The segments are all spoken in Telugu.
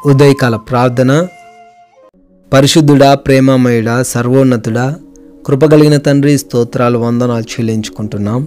ఉదయకాల ప్రార్థన పరిశుద్ధుడా ప్రేమమయుడా సర్వోన్నతుడా కృపగలిగిన తండ్రి స్తోత్రాలు వందనాలు చెల్లించుకుంటున్నాం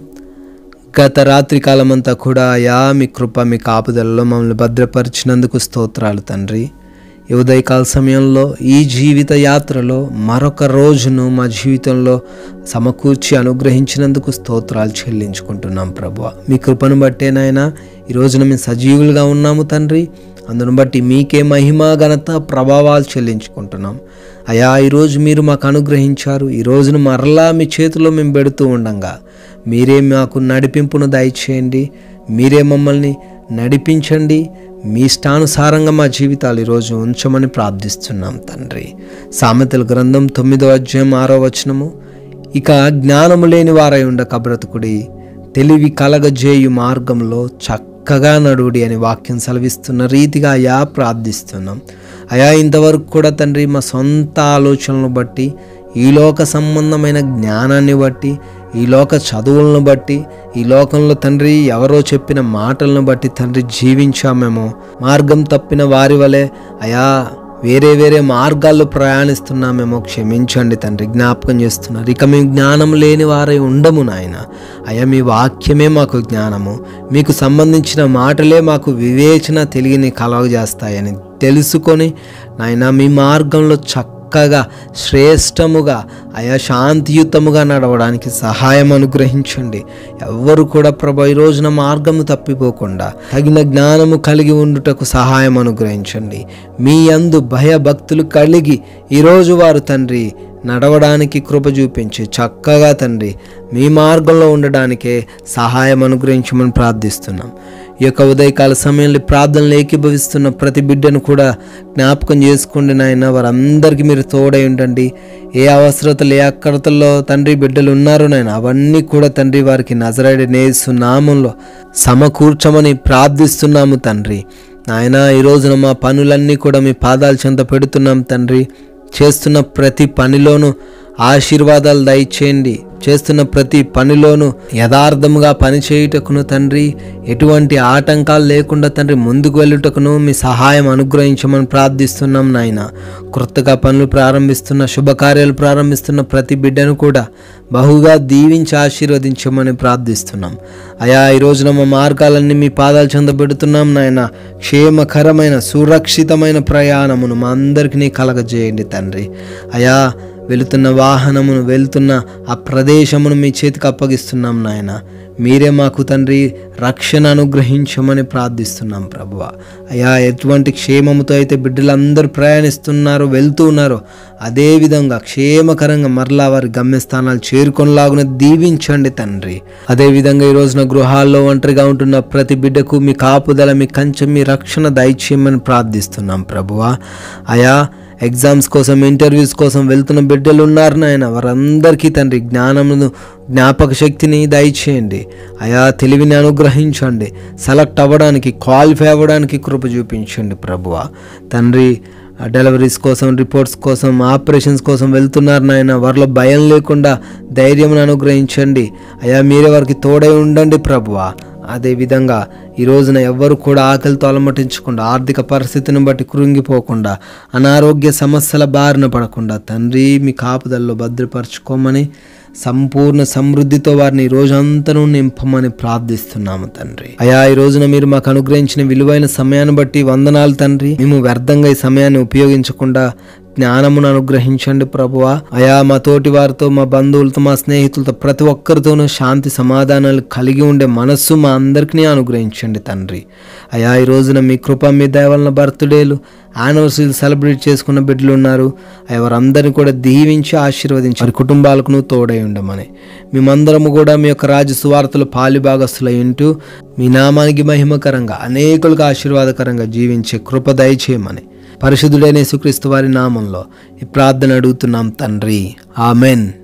గత రాత్రి కాలమంతా కూడా అయా మీ కృప మీ కాపుదలలో మమ్మల్ని భద్రపరిచినందుకు స్తోత్రాలు తండ్రి ఈ ఉదయకాల సమయంలో ఈ జీవిత యాత్రలో మరొక రోజును మా జీవితంలో సమకూర్చి అనుగ్రహించినందుకు స్తోత్రాలు చెల్లించుకుంటున్నాం ప్రభు మీ కృపను బట్టేనాయనా ఈ రోజున మేము సజీవులుగా ఉన్నాము తండ్రి అందును బట్టి మీకే మహిమ ఘనత ప్రభావాలు చెల్లించుకుంటున్నాం అయా ఈరోజు మీరు మాకు అనుగ్రహించారు ఈ రోజును మరలా మీ చేతిలో మేము పెడుతూ ఉండంగా మీరే మాకు నడిపింపును దయచేయండి మీరే మమ్మల్ని నడిపించండి మీ ఇష్టానుసారంగా మా జీవితాలు ఈరోజు ఉంచమని ప్రార్థిస్తున్నాం తండ్రి సామెతల గ్రంథం తొమ్మిదో అధ్యాయం ఆరో వచనము ఇక జ్ఞానము లేని వారై ఉండక బ్రతుకుడి తెలివి కలగజేయు మార్గంలో చక్కగా నడువుడి అని వాక్యం సెలవిస్తున్న రీతిగా అయా ప్రార్థిస్తున్నాం అయా ఇంతవరకు కూడా తండ్రి మా సొంత ఆలోచనలను బట్టి ఈ లోక సంబంధమైన జ్ఞానాన్ని బట్టి ఈ లోక చదువులను బట్టి ఈ లోకంలో తండ్రి ఎవరో చెప్పిన మాటలను బట్టి తండ్రి జీవించామేమో మార్గం తప్పిన వారి వలె అయా వేరే వేరే మార్గాల్లో ప్రయాణిస్తున్నామేమో క్షమించండి తండ్రి జ్ఞాపకం చేస్తున్నారు ఇక మేము జ్ఞానం లేని వారై ఉండము నాయన అయ్యా మీ వాక్యమే మాకు జ్ఞానము మీకు సంబంధించిన మాటలే మాకు వివేచన తెలియని కలగజేస్తాయని తెలుసుకొని నాయన మీ మార్గంలో చక్కగా శ్రేష్టముగా అయా శాంతియుతముగా నడవడానికి సహాయం అనుగ్రహించండి ఎవ్వరు కూడా ప్రభు ఈ రోజున మార్గము తప్పిపోకుండా తగిన జ్ఞానము కలిగి ఉండుటకు సహాయం అనుగ్రహించండి మీ అందు భయభక్తులు కలిగి ఈరోజు వారు తండ్రి నడవడానికి కృప చూపించి చక్కగా తండ్రి మీ మార్గంలో ఉండడానికే సహాయం అనుగ్రహించమని ప్రార్థిస్తున్నాం ఈ యొక్క ఉదయకాల సమయంలో ప్రార్థనలు ఏకీభవిస్తున్న ప్రతి బిడ్డను కూడా జ్ఞాపకం చేసుకోండి నాయన వారందరికీ మీరు తోడై ఉండండి ఏ అవసరతలు ఏ అక్కడతల్లో తండ్రి బిడ్డలు ఉన్నారో నాయన అవన్నీ కూడా తండ్రి వారికి నజరైన నేసు నామంలో సమకూర్చమని ప్రార్థిస్తున్నాము తండ్రి నాయన ఈ రోజున మా పనులన్నీ కూడా మీ పాదాల చెంత పెడుతున్నాం తండ్రి చేస్తున్న ప్రతి పనిలోనూ ఆశీర్వాదాలు దయచేయండి చేస్తున్న ప్రతి పనిలోనూ యథార్థముగా పని చేయుటకును తండ్రి ఎటువంటి ఆటంకాలు లేకుండా తండ్రి ముందుకు వెళ్ళుటకును మీ సహాయం అనుగ్రహించమని ప్రార్థిస్తున్నాం నాయన కొత్తగా పనులు ప్రారంభిస్తున్న శుభకార్యాలు ప్రారంభిస్తున్న ప్రతి బిడ్డను కూడా బహుగా దీవించి ఆశీర్వదించమని ప్రార్థిస్తున్నాం అయా ఈ రోజున మా మార్గాలన్నీ మీ పాదాలు చెందబెడుతున్నాం నాయన క్షేమకరమైన సురక్షితమైన ప్రయాణమును మా అందరికీ కలగజేయండి తండ్రి అయా వెళుతున్న వాహనమును వెళ్తున్న ఆ ప్రదేశమును మీ చేతికి అప్పగిస్తున్నాం నాయన మీరే మాకు తండ్రి రక్షణ అనుగ్రహించమని ప్రార్థిస్తున్నాం ప్రభువ అయా ఎటువంటి క్షేమముతో అయితే బిడ్డలందరూ ప్రయాణిస్తున్నారో వెళ్తూ ఉన్నారో అదేవిధంగా క్షేమకరంగా మరలా వారి గమ్యస్థానాలు చేరుకొనలాగున దీవించండి తండ్రి అదేవిధంగా ఈ రోజున గృహాల్లో ఒంటరిగా ఉంటున్న ప్రతి బిడ్డకు మీ కాపుదల మీ కంచెం మీ రక్షణ దయచేయమని ప్రార్థిస్తున్నాం ప్రభువ అయా ఎగ్జామ్స్ కోసం ఇంటర్వ్యూస్ కోసం వెళ్తున్న బిడ్డలు ఉన్నారు నాయన వారందరికీ తండ్రి జ్ఞానమును జ్ఞాపక శక్తిని దయచేయండి అయా తెలివిని అనుగ్రహించండి సెలెక్ట్ అవ్వడానికి క్వాలిఫై అవ్వడానికి కృప చూపించండి ప్రభువ తండ్రి డెలివరీస్ కోసం రిపోర్ట్స్ కోసం ఆపరేషన్స్ కోసం వెళ్తున్నారు నాయన వారిలో భయం లేకుండా ధైర్యం అనుగ్రహించండి అయా మీరే వారికి తోడై ఉండండి ప్రభువా అదేవిధంగా ఈ రోజున ఎవ్వరు కూడా ఆకలితో అలమటించకుండా ఆర్థిక పరిస్థితిని బట్టి కృంగిపోకుండా అనారోగ్య సమస్యల బారిన పడకుండా తండ్రి మీ కాపుదల్లో భద్రపరచుకోమని సంపూర్ణ సమృద్ధితో వారిని ఈ రోజంతను నింపమని ప్రార్థిస్తున్నాము తండ్రి అయా ఈ రోజున మీరు మాకు అనుగ్రహించిన విలువైన సమయాన్ని బట్టి వందనాలు తండ్రి మేము వ్యర్థంగా ఈ సమయాన్ని ఉపయోగించకుండా జ్ఞానమును అనుగ్రహించండి ప్రభువా అయా మా తోటి వారితో మా బంధువులతో మా స్నేహితులతో ప్రతి ఒక్కరితోనూ శాంతి సమాధానాలు కలిగి ఉండే మనస్సు మా అందరికీ అనుగ్రహించండి తండ్రి అయా ఈ రోజున మీ కృప మీ దయవలన బర్త్డేలు యానివర్సరీలు సెలబ్రేట్ చేసుకున్న బిడ్డలు ఉన్నారు అయ్యా వారందరినీ కూడా దీవించి ఆశీర్వదించి వారి కుటుంబాలకు నువ్వు తోడై ఉండమని మేమందరము కూడా మీ యొక్క రాజు సువార్తలు పాలిభాగస్తులై ఉంటూ మీ నామానికి మహిమకరంగా అనేకులకు ఆశీర్వాదకరంగా జీవించే కృప దయచేయమని పరిశుద్ధుడైన యేసుక్రీస్తు వారి నామంలో ఈ ప్రార్థన అడుగుతున్నాం తండ్రి ఆమెన్